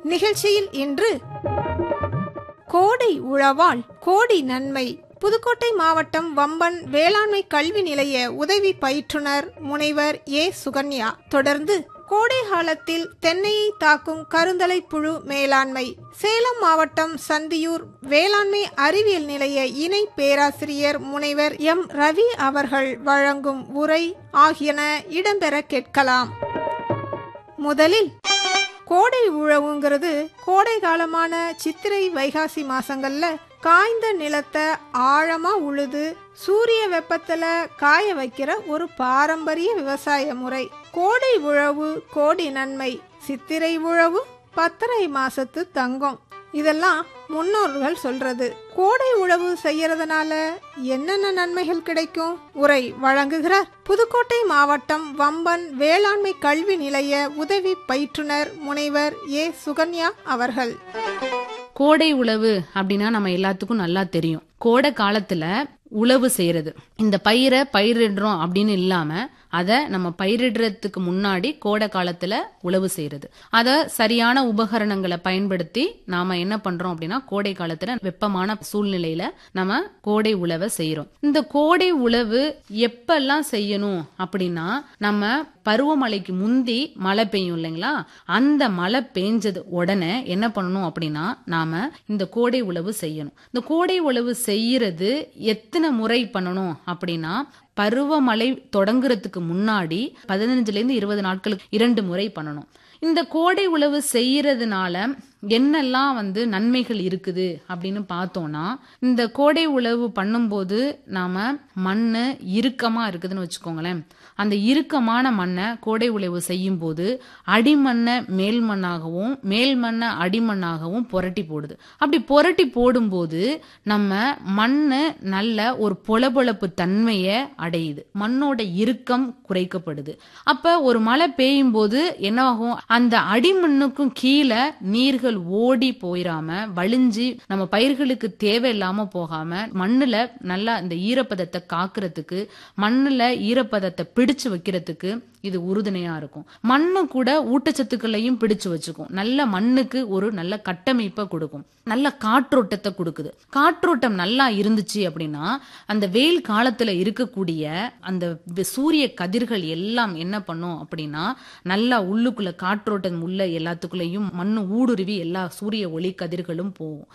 நிகழ்ச்சியில் இன்று கோடை உழவால் கோடி நன்மை புதுக்கோட்டை மாவட்டம் வம்பன் வேளாண்மை கல்வி நிலைய உதவி பயிற்றுனர் முனைவர் ஏ சுகன்யா தொடர்ந்து கோடை காலத்தில் தென்னையை தாக்கும் கருந்தலை புழு மேலாண்மை சேலம் மாவட்டம் சந்தியூர் வேளாண்மை அறிவியல் நிலைய இணை பேராசிரியர் முனைவர் எம் ரவி அவர்கள் வழங்கும் உரை ஆகியன இடம்பெற கேட்கலாம் முதலில் கோடை உழவுங்கிறது கோடை காலமான சித்திரை வைகாசி மாசங்கள்ல காய்ந்த நிலத்தை ஆழமா உழுது சூரிய வெப்பத்துல காய வைக்கிற ஒரு பாரம்பரிய விவசாய முறை கோடை உழவு கோடி நன்மை சித்திரை உழவு பத்தரை மாசத்து தங்கம் இதெல்லாம் முன்னோர்கள் சொல்றது கோடை உழவு செய்யறதுனால என்னென்ன நன்மைகள் கிடைக்கும் உரை வழங்குகிறார் புதுக்கோட்டை மாவட்டம் வம்பன் வேளாண்மை கல்வி நிலைய உதவி பயிற்றுனர் முனைவர் ஏ சுகன்யா அவர்கள் கோடை உழவு அப்படின்னா நம்ம எல்லாத்துக்கும் நல்லா தெரியும் கோடை காலத்துல உழவு செய்யறது இந்த பயிரை பயிரிடுறோம் அப்படின்னு இல்லாம அதை நம்ம பயிரிடுறதுக்கு முன்னாடி கோடை காலத்துல உழவு செய்யறது அத சரியான உபகரணங்களை பயன்படுத்தி நாம என்ன பண்றோம் அப்படின்னா கோடை காலத்துல வெப்பமான சூழ்நிலையில நம்ம கோடை உழவை செய்யறோம் இந்த கோடை உழவு எப்பெல்லாம் செய்யணும் அப்படின்னா நம்ம பருவமழைக்கு முந்தி மழை பெய்யும் இல்லைங்களா அந்த மழை பெஞ்சது உடனே என்ன பண்ணணும் அப்படின்னா நாம இந்த கோடை உழவு செய்யணும் இந்த கோடை உழவு செய்யறது எத்தனை முறை பண்ணணும் அப்படின்னா பருவமழை தொடங்குறதுக்கு முன்னாடி பதினஞ்சுல இருந்து இருபது நாட்களுக்கு இரண்டு முறை பண்ணணும் இந்த கோடை உழவு செய்யறதுனால என்னெல்லாம் வந்து நன்மைகள் இருக்குது அப்படின்னு பார்த்தோம்னா இந்த கோடை உழவு பண்ணும்போது நாம மண்ணு இறுக்கமா இருக்குதுன்னு வச்சுக்கோங்களேன் அந்த இறுக்கமான மண்ணை கோடை உழவு செய்யும் போது அடிமண்ணை மேல் மண்ணாகவும் மேல் மண்ணை அடிமண்ணாகவும் புரட்டி போடுது அப்படி புரட்டி போடும்போது நம்ம மண்ணு நல்ல ஒரு பொலபொலப்பு தன்மையை அடையுது மண்ணோட இறுக்கம் குறைக்கப்படுது அப்ப ஒரு மழை பெய்யும் போது என்னவாகும் அந்த அடிமண்ணுக்கும் கீழே நீர்கள் ஓடி போயிடாம வழிஞ்சு நம்ம பயிர்களுக்கு தேவையில்லாம போகாம மண்ணுல நல்லா இந்த ஈரப்பதத்தை காக்குறதுக்கு மண்ணுல ஈரப்பதத்தை பிடிச்சு வைக்கிறதுக்கு இது உறுதுணையா இருக்கும் மண்ணு கூட ஊட்டச்சத்துக்களையும் பிடிச்சு வச்சுக்கும் நல்ல மண்ணுக்கு ஒரு நல்ல கட்டமைப்பை கொடுக்கும் நல்ல காற்றோட்டத்தை கொடுக்குது காற்றோட்டம் நல்லா இருந்துச்சு அப்படின்னா அந்த வெயில் காலத்துல இருக்கக்கூடிய அந்த சூரிய கதிர்கள் எல்லாம் என்ன பண்ணும் அப்படின்னா நல்லா உள்ளுக்குள்ள காற்றோட்டம் உள்ள எல்லாத்துக்குள்ளேயும் மண்ணு ஊடுருவி எல்லா சூரிய ஒளி கதிர்களும் போகும்